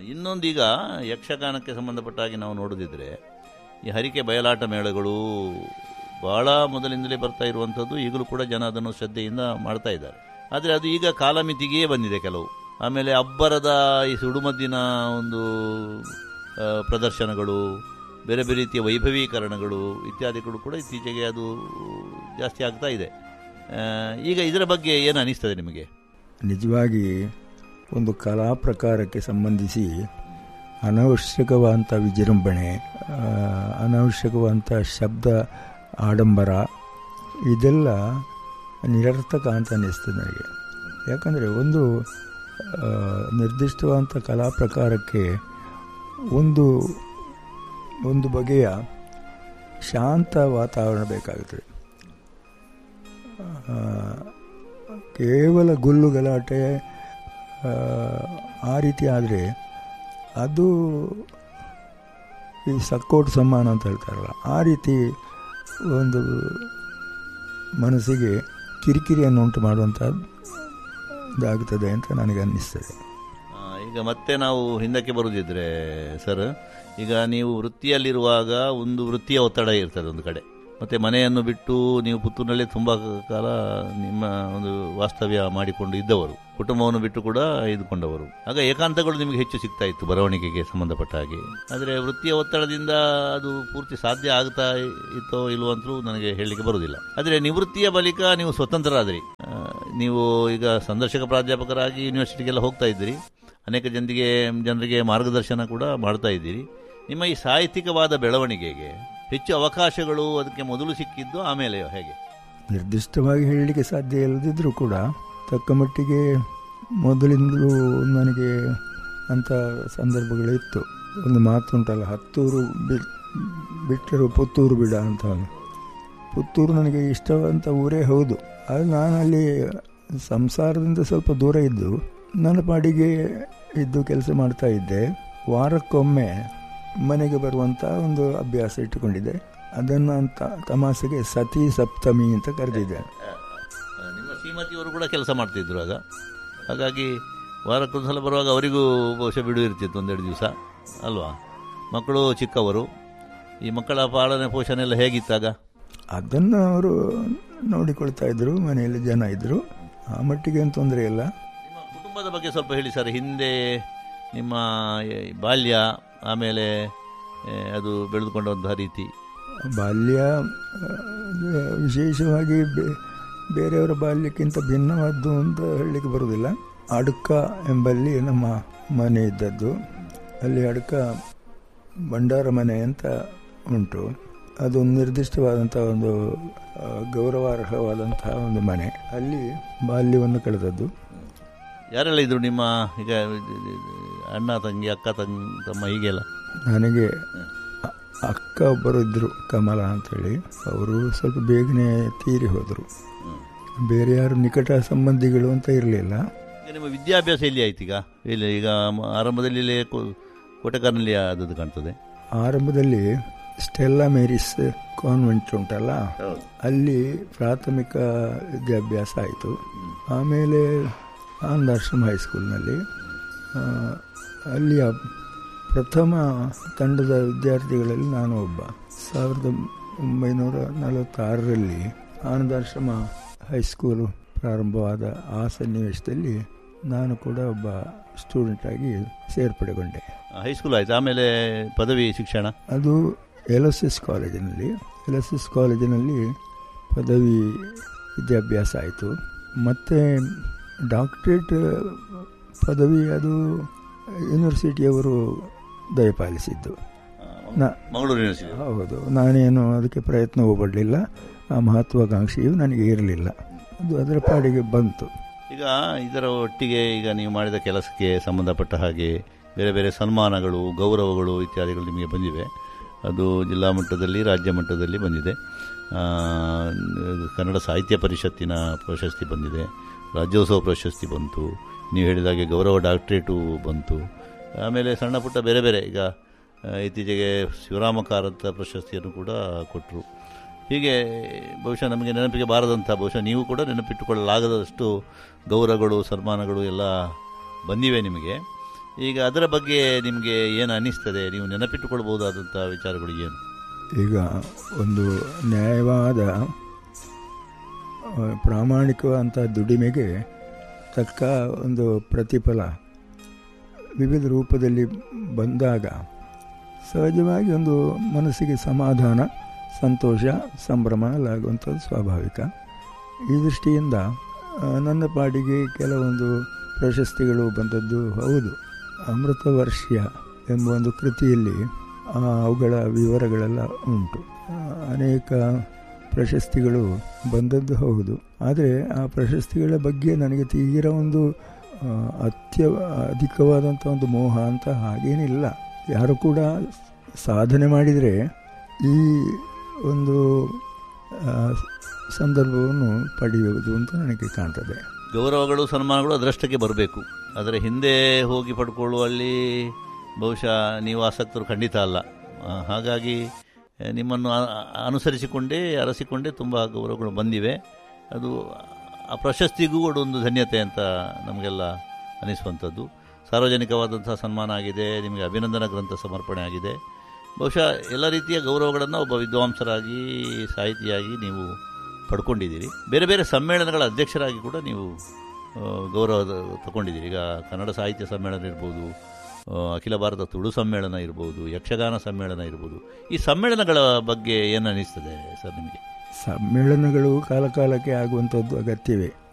ಇನ್ನೊಂದೀಗ ಯಕ್ಷಗಾನಕ್ಕೆ ಸಂಬಂಧಪಟ್ಟ ಹಾಗೆ ನಾವು ನೋಡೋದಿದ್ರೆ ಈ ಹರಿಕೆ ಬಯಲಾಟ ಮೇಳಗಳು ಬಹಳ ಮೊದಲಿಂದಲೇ ಬರ್ತಾ ಇರುವಂಥದ್ದು ಈಗಲೂ ಕೂಡ ಜನ ಅದನ್ನು ಶ್ರದ್ಧೆಯಿಂದ ಮಾಡ್ತಾ ಇದ್ದಾರೆ ಆದರೆ ಅದು ಈಗ ಕಾಲಮಿತಿಗೆ ಬಂದಿದೆ ಕೆಲವು ಆಮೇಲೆ ಅಬ್ಬರದ ಈ ಸುಡುಮದ್ದಿನ ಒಂದು ಆ, ಪ್ರದರ್ಶನಗಳು ಬೇರೆ ಬೇರೆ ರೀತಿಯ ವೈಭವೀಕರಣಗಳು ಇತ್ಯಾದಿಗಳು ಕೂಡ ಇತ್ತೀಚೆಗೆ ಅದು ಜಾಸ್ತಿ ಆಗ್ತಾ ಇದೆ ಆ, ಈಗ ಇದರ ಬಗ್ಗೆ ಏನು ಅನಿಸ್ತದೆ ನಿಮಗೆ ನಿಜವಾಗಿ ಒಂದು ಕಲಾ ಪ್ರಕಾರಕ್ಕೆ ಸಂಬಂಧಿಸಿ ಅನವಶ್ಯಕವಾದಂಥ ವಿಜೃಂಭಣೆ ಆ, ಅನವಶ್ಯಕವಾದಂಥ ಶಬ್ದ ಆಡಂಬರ ಇದೆಲ್ಲ ನಿರರ್ಥಕ ಅಂತ ಅನ್ನಿಸ್ತದೆ ನನಗೆ ಯಾಕಂದರೆ ಒಂದು ಆ, ನಿರ್ದಿಷ್ಟವಾದಂಥ ಕಲಾ ಪ್ರಕಾರಕ್ಕೆ ಒಂದು ಒಂದು ಬಗೆಯ ಶಾಂತ ವಾತಾವರಣ ಬೇಕಾಗುತ್ತದೆ ಆ, ಕೇವಲ ಗುಲ್ಲು ಗಲಾಟೆ ಆ, ಆ ರೀತಿ ಆದರೆ ಅದು ಈ ಸಕ್ಕೋಟು ಸಮ್ಮಾನ ಅಂತ ಹೇಳ್ತಾರಲ್ಲ ಆ ರೀತಿ ಒಂದು ಮನಸ್ಸಿಗೆ ಕಿರಿಕಿರಿಯನ್ನು ಉಂಟು ಮಾಡುವಂಥದ್ದು ಇದಾಗುತ್ತದೆ ಅಂತ ನನಗೆ ಅನ್ನಿಸ್ತದೆ ಆ, ಈಗ ಮತ್ತೆ ನಾವು ಹಿಂದಕ್ಕೆ ಬರುದಿದ್ರೆ ಸರ್ ಈಗ ನೀವು ವೃತ್ತಿಯಲ್ಲಿರುವಾಗ ಒಂದು ವೃತ್ತಿಯ ಒತ್ತಡ ಇರ್ತದೆ ಒಂದು ಕಡೆ ಮತ್ತೆ ಮನೆಯನ್ನು ಬಿಟ್ಟು ನೀವು ಪುತ್ತೂರಿನಲ್ಲೇ ತುಂಬ ಕಾಲ ನಿಮ್ಮ ಒಂದು ವಾಸ್ತವ್ಯ ಮಾಡಿಕೊಂಡು ಇದ್ದವರು ಕುಟುಂಬವನ್ನು ಬಿಟ್ಟು ಕೂಡ ಇದ್ಕೊಂಡವರು ಆಗ ಏಕಾಂತಗಳು ನಿಮಗೆ ಹೆಚ್ಚು ಸಿಗ್ತಾ ಇತ್ತು ಬರವಣಿಗೆಗೆ ಸಂಬಂಧಪಟ್ಟ ಹಾಗೆ ಆದರೆ ವೃತ್ತಿಯ ಒತ್ತಡದಿಂದ ಅದು ಪೂರ್ತಿ ಸಾಧ್ಯ ಆಗ್ತಾ ಇತ್ತೋ ಇಲ್ವೋ ಅಂತಲೂ ನನಗೆ ಹೇಳಲಿಕ್ಕೆ ಬರುವುದಿಲ್ಲ ಆದರೆ ನಿವೃತ್ತಿಯ ಬಳಿಕ ನೀವು ಸ್ವತಂತ್ರರಾದ್ರಿ ಆ, ನೀವು ಈಗ ಸಂದರ್ಶಕ ಪ್ರಾಧ್ಯಾಪಕರಾಗಿ ಯೂನಿವರ್ಸಿಟಿಗೆಲ್ಲ ಹೋಗ್ತಾ ಇದ್ದೀರಿ ಅನೇಕ ಜನರಿಗೆ ಜನರಿಗೆ ಮಾರ್ಗದರ್ಶನ ಕೂಡ ಮಾಡ್ತಾ ಇದ್ದೀರಿ ನಿಮ್ಮ ಈ ಸಾಹಿತ್ಯಿಕವಾದ ಬೆಳವಣಿಗೆಗೆ ಹೆಚ್ಚು ಅವಕಾಶಗಳು ಅದಕ್ಕೆ ಮೊದಲು ಸಿಕ್ಕಿದ್ದು ಆಮೇಲೆ ಹೇಗೆ ನಿರ್ದಿಷ್ಟವಾಗಿ ಹೇಳಲಿಕ್ಕೆ ಸಾಧ್ಯ ಇಲ್ಲದಿದ್ದರೂ ಕೂಡ ತಕ್ಕ ಮಟ್ಟಿಗೆ ಮೊದಲಿಂದಲೂ ನನಗೆ ಅಂಥ ಸಂದರ್ಭಗಳಿತ್ತು ಒಂದು ಮಾತುಂಟಲ್ಲ ಹತ್ತೂರು ಬಿ- ಬಿಟ್ಟರು ಪುತ್ತೂರು ಬಿಡ ಅಂತ ಪುತ್ತೂರು ನನಗೆ ಇಷ್ಟವಾದಂಥ ಊರೇ ಹೌದು ಆದರೆ ನಾನು ಅಲ್ಲಿ ಸಂಸಾರದಿಂದ ಸ್ವಲ್ಪ ದೂರ ಇದ್ದು ನನ್ನ ಪಾಡಿಗೆ ಇದ್ದು ಕೆಲಸ ಮಾಡ್ತಾ ಇದ್ದೆ ವಾರಕ್ಕೊಮ್ಮೆ ಮನೆಗೆ ಬರುವಂಥ ಒಂದು ಅಭ್ಯಾಸ ಇಟ್ಟುಕೊಂಡಿದ್ದೆ ಅದನ್ನು ಅಂತ ತಮಾಸೆಗೆ ಸತಿ ಸಪ್ತಮಿ ಅಂತ ಕರೆದಿದ್ದೆ ನಿಮ್ಮ ಶ್ರೀಮತಿಯವರು ಕೂಡ ಕೆಲಸ ಮಾಡ್ತಿದ್ರು ಆಗ ಹಾಗಾಗಿ ವಾರಕ್ಕೊಂದ್ಸಲ ಬರುವಾಗ ಅವರಿಗೂ ಬಹುಶಃ ಬಿಡು ಇರ್ತಿತ್ತು ಒಂದೆರಡು ದಿವಸ ಅಲ್ವಾ ಮಕ್ಕಳು ಚಿಕ್ಕವರು ಈ ಮಕ್ಕಳ ಪಾಲನೆ ಪೋಷಣೆ ಎಲ್ಲ ಹೇಗಿತ್ತಾಗ ಅದನ್ನು ಅವರು ನೋಡಿಕೊಳ್ತಾ ಇದ್ರು ಮನೆಯಲ್ಲಿ ಜನ ಇದ್ದರು ಆ ಮಟ್ಟಿಗೆ ಏನು ತೊಂದರೆ ಇಲ್ಲ ನಿಮ್ಮ ಕುಟುಂಬದ ಬಗ್ಗೆ ಸ್ವಲ್ಪ ಹೇಳಿ ಸರ್ ಹಿಂದೆ ನಿಮ್ಮ ಈ ಬಾಲ್ಯ ಆಮೇಲೆ ಏ, ಅದು ಬೆಳೆದುಕೊಂಡಂತಹ ರೀತಿ ಬಾಲ್ಯ ಆ, ವಿಶೇಷವಾಗಿ ಬೇ- ಬೇರೆಯವರ ಬಾಲ್ಯಕ್ಕಿಂತ ಭಿನ್ನವಾದ್ದು ಅಂತ ಹೇಳಲಿಕ್ಕೆ ಬರುವುದಿಲ್ಲ ಅಡ್ಕ ಎಂಬಲ್ಲಿ ನಮ್ಮ ಮನೆ ಇದ್ದದ್ದು ಅಲ್ಲಿ ಅಡ್ಕ ಭಂಡಾರ ಮನೆ ಅಂತ ಉಂಟು ಅದು ನಿರ್ದಿಷ್ಟವಾದಂಥ ಒಂದು ಆ, ಗೌರವಾರ್ಹವಾದಂತಹ ಒಂದು ಮನೆ ಅಲ್ಲಿ ಬಾಲ್ಯವನ್ನು ಕಳೆದದ್ದು ಯಾರೆಲ್ಲ ಇದ್ರು ನಿಮ್ಮ ಈಗ ಅಣ್ಣ ತಂಗಿ ಅಕ್ಕ ತಂಗಿ ತಮ್ಮ ಹೀಗೆಲ್ಲ ನನಗೆ ಅ- ಅಕ್ಕ ಒಬ್ಬರು ಇದ್ದರು ಕಮಲ ಅಂತೇಳಿ ಅವರು ಸ್ವಲ್ಪ ಬೇಗನೆ ತೀರಿ ಹೋದರು ಬೇರೆ ಯಾರು ನಿಕಟ ಸಂಬಂಧಿಗಳು ಅಂತ ಇರಲಿಲ್ಲ ಈಗ ನಿಮ್ಮ ವಿದ್ಯಾಭ್ಯಾಸ ಎಲ್ಲಿ ಆಯ್ತು ಈಗ ಇಲ್ಲಿ ಈಗ ಮ- ಆರಂಭದಲ್ಲಿ ಇಲ್ಲೇ ಕೋ- ಕೋಟೆಕಾರ್ನಲ್ಲಿ ಆದದ್ದು ಕಾಣ್ತದೆ ಆರಂಭದಲ್ಲಿ ಸ್ಟೆಲ್ಲಾ ಮೇರಿಸ್ ಕಾನ್ವೆಂಟ್ ಉಂಟಲ್ಲ ಅಲ್ಲಿ ಪ್ರಾಥಮಿಕ ವಿದ್ಯಾಭ್ಯಾಸ ಆಯಿತು ಆಮೇಲೆ ಆನಂದಾಶ್ರಮ ಹೈಸ್ಕೂಲ್ನಲ್ಲಿ ಆ, ಅಲ್ಲಿಯ ಪ್ರಥಮ ತಂಡದ ವಿದ್ಯಾರ್ಥಿಗಳಲ್ಲಿ ನಾನು ಒಬ್ಬ ಸಾವಿರದ ಒಂಬೈನೂರ ನಲವತ್ತಾರರಲ್ಲಿ ಆನಂದಾಶ್ರಮ ಹೈಸ್ಕೂಲು ಪ್ರಾರಂಭವಾದ ಆ ಸನ್ನಿವೇಶದಲ್ಲಿ ನಾನು ಕೂಡ ಒಬ್ಬ ಸ್ಟೂಡೆಂಟ್ ಆಗಿ ಸೇರ್ಪಡೆಗೊಂಡೆ ಹೈಸ್ಕೂಲ್ ಆಯ್ತು ಆಮೇಲೆ ಪದವಿ ಶಿಕ್ಷಣ ಅದು ಎಲ್ ಎಸ್ ಎಸ್ ಕಾಲೇಜಿನಲ್ಲಿ ಎಲ್ ಎಸ್ ಎಸ್ ಕಾಲೇಜಿನಲ್ಲಿ ಪದವಿ ವಿದ್ಯಾಭ್ಯಾಸ ಆಯಿತು ಮತ್ತು ಡಾಕ್ಟ್ರೇಟ್ ಪದವಿ ಅದು ಯೂನಿವರ್ಸಿಟಿಯವರು ದಯಪಾಲಿಸಿದ್ದು ನಾ ಮಂಗಳೂರು ಯೂನಿವರ್ಸಿಟಿ ಹೌದು ನಾನೇನು ಅದಕ್ಕೆ ಪ್ರಯತ್ನವೂ ಪಡಲಿಲ್ಲ ಆ ಮಹತ್ವಾಕಾಂಕ್ಷೆಯು ನನಗೆ ಇರಲಿಲ್ಲ ಅದು ಅದರ ಪಾಡಿಗೆ ಬಂತು ಈಗ ಇದರ ಒಟ್ಟಿಗೆ ಈಗ ನೀವು ಮಾಡಿದ ಕೆಲಸಕ್ಕೆ ಸಂಬಂಧಪಟ್ಟ ಹಾಗೆ ಬೇರೆ ಬೇರೆ ಸನ್ಮಾನಗಳು ಗೌರವಗಳು ಇತ್ಯಾದಿಗಳು ನಿಮಗೆ ಬಂದಿವೆ ಅದು ಜಿಲ್ಲಾ ಮಟ್ಟದಲ್ಲಿ ರಾಜ್ಯ ಮಟ್ಟದಲ್ಲಿ ಬಂದಿದೆ ಆ, ಕನ್ನಡ ಸಾಹಿತ್ಯ ಪರಿಷತ್ತಿನ ಪ್ರಶಸ್ತಿ ಬಂದಿದೆ ರಾಜ್ಯೋತ್ಸವ ಪ್ರಶಸ್ತಿ ಬಂತು ನೀವು ಹೇಳಿದಾಗೆ ಗೌರವ ಡಾಕ್ಟ್ರೇಟು ಬಂತು ಆಮೇಲೆ ಸಣ್ಣ ಪುಟ್ಟ ಬೇರೆ ಬೇರೆ ಈಗ ಆ, ಇತ್ತೀಚೆಗೆ ಶಿವರಾಮ ಕಾರಂತ ಪ್ರಶಸ್ತಿಯನ್ನು ಕೂಡ ಕೊಟ್ಟರು ಹೀಗೆ ಬಹುಶಃ ನಮಗೆ ನೆನಪಿಗೆ ಬಾರದಂಥ ಬಹುಶಃ ನೀವು ಕೂಡ ನೆನಪಿಟ್ಟುಕೊಳ್ಳಲಾಗದಷ್ಟು ಗೌರವಗಳು ಸನ್ಮಾನಗಳು ಎಲ್ಲ ಬಂದಿವೆ ನಿಮಗೆ ಈಗ ಅದರ ಬಗ್ಗೆ ನಿಮಗೆ ಏನು ಅನ್ನಿಸ್ತದೆ ನೀವು ನೆನಪಿಟ್ಟುಕೊಳ್ಬಹುದಾದಂಥ ವಿಚಾರಗಳು ಏನು ಈಗ ಒಂದು ನ್ಯಾಯವಾದ ಆ, ಪ್ರಾಮಾಣಿಕವಾದಂಥ ದುಡಿಮೆಗೆ ತಕ್ಕ ಒಂದು ಪ್ರತಿಫಲ ವಿವಿಧ ರೂಪದಲ್ಲಿ ಬಂದಾಗ ಸಹಜವಾಗಿ ಒಂದು ಮನಸ್ಸಿಗೆ ಸಮಾಧಾನ ಸಂತೋಷ ಸಂಭ್ರಮ ಎಲ್ಲ ಆಗುವಂಥದ್ದು ಸ್ವಾಭಾವಿಕ ಈ ದೃಷ್ಟಿಯಿಂದ ಆ, ನನ್ನ ಪಾಡಿಗೆ ಕೆಲವೊಂದು ಪ್ರಶಸ್ತಿಗಳು ಬಂದದ್ದು ಹೌದು ಅಮೃತ ವರ್ಷ ಎಂಬ ಒಂದು ಕೃತಿಯಲ್ಲಿ ಆ, ಅವುಗಳ ವಿವರಗಳೆಲ್ಲ ಉಂಟು ಆ, ಅನೇಕ ಪ್ರಶಸ್ತಿಗಳು ಬಂದದ್ದು ಹೌದು ಆದರೆ ಆ ಪ್ರಶಸ್ತಿಗಳ ಬಗ್ಗೆ ನನಗೆ ತೀರ ಒಂದು ಆ, ಅತ್ಯ ಅಧಿಕವಾದಂಥ ಒಂದು ಮೋಹ ಅಂತ ಹಾಗೇನಿಲ್ಲ ಯಾರು ಕೂಡ ಸಾಧನೆ ಮಾಡಿದರೆ ಈ ಒಂದು ಆ, ಸಂದರ್ಭವನ್ನು ಪಡೆಯುವುದು ಅಂತ ನನಗೆ ಕಾಣ್ತದೆ ಗೌರವಗಳು ಸನ್ಮಾನಗಳು ಅದರಷ್ಟಕ್ಕೆ ಬರಬೇಕು ಅದರ ಹಿಂದೆ ಹೋಗಿ ಪಡ್ಕೊಳ್ಳುವಲ್ಲಿ ಬಹುಶಃ ನೀವು ಆಸಕ್ತರು ಖಂಡಿತ ಅಲ್ಲ ಆ, ಹಾಗಾಗಿ ಆ, ನಿಮ್ಮನ್ನು ಆ- ಅನುಸರಿಸಿಕೊಂಡೇ ಅರಸಿಕೊಂಡೇ ತುಂಬ ಗೌರವಗಳು ಬಂದಿವೆ ಅದು ಆ ಪ್ರಶಸ್ತಿಗೂ ಕೂಡ ಒಂದು ಧನ್ಯತೆ ಅಂತ ನಮಗೆಲ್ಲ ಅನಿಸುವಂಥದ್ದು ಸಾರ್ವಜನಿಕವಾದಂಥ ಸನ್ಮಾನ ಆಗಿದೆ ನಿಮಗೆ ಅಭಿನಂದನಾ ಗ್ರಂಥ ಸಮರ್ಪಣೆ ಆಗಿದೆ ಬಹುಶಃ ಎಲ್ಲ ರೀತಿಯ ಗೌರವಗಳನ್ನು ಒಬ್ಬ ವಿದ್ವಾಂಸರಾಗಿ ಸಾಹಿತಿಯಾಗಿ ನೀವು ಪಡ್ಕೊಂಡಿದ್ದೀರಿ ಬೇರೆ ಬೇರೆ ಸಮ್ಮೇಳನಗಳ ಅಧ್ಯಕ್ಷರಾಗಿ ಕೂಡ ನೀವು ಆ, ಗೌರವ ತಗೊಂಡಿದ್ದೀರಿ ಈಗ ಕನ್ನಡ ಸಾಹಿತ್ಯ ಸಮ್ಮೇಳನ ಇರ್ಬೋದು ಆ, ಅಖಿಲ ಭಾರತ ತುಳು ಸಮ್ಮೇಳನ ಇರ್ಬೋದು ಯಕ್ಷಗಾನ ಸಮ್ಮೇಳನ ಇರ್ಬೋದು ಈ ಸಮ್ಮೇಳನಗಳ ಬಗ್ಗೆ ಏನು ಅನ್ನಿಸ್ತದೆ ಸರ್ ನಿಮಗೆ ಸಮ್ಮೇಳನಗಳು ಕಾಲಕಾಲಕ್ಕೆ ಆಗುವಂಥದ್ದು ಅಗತ್ಯವೇ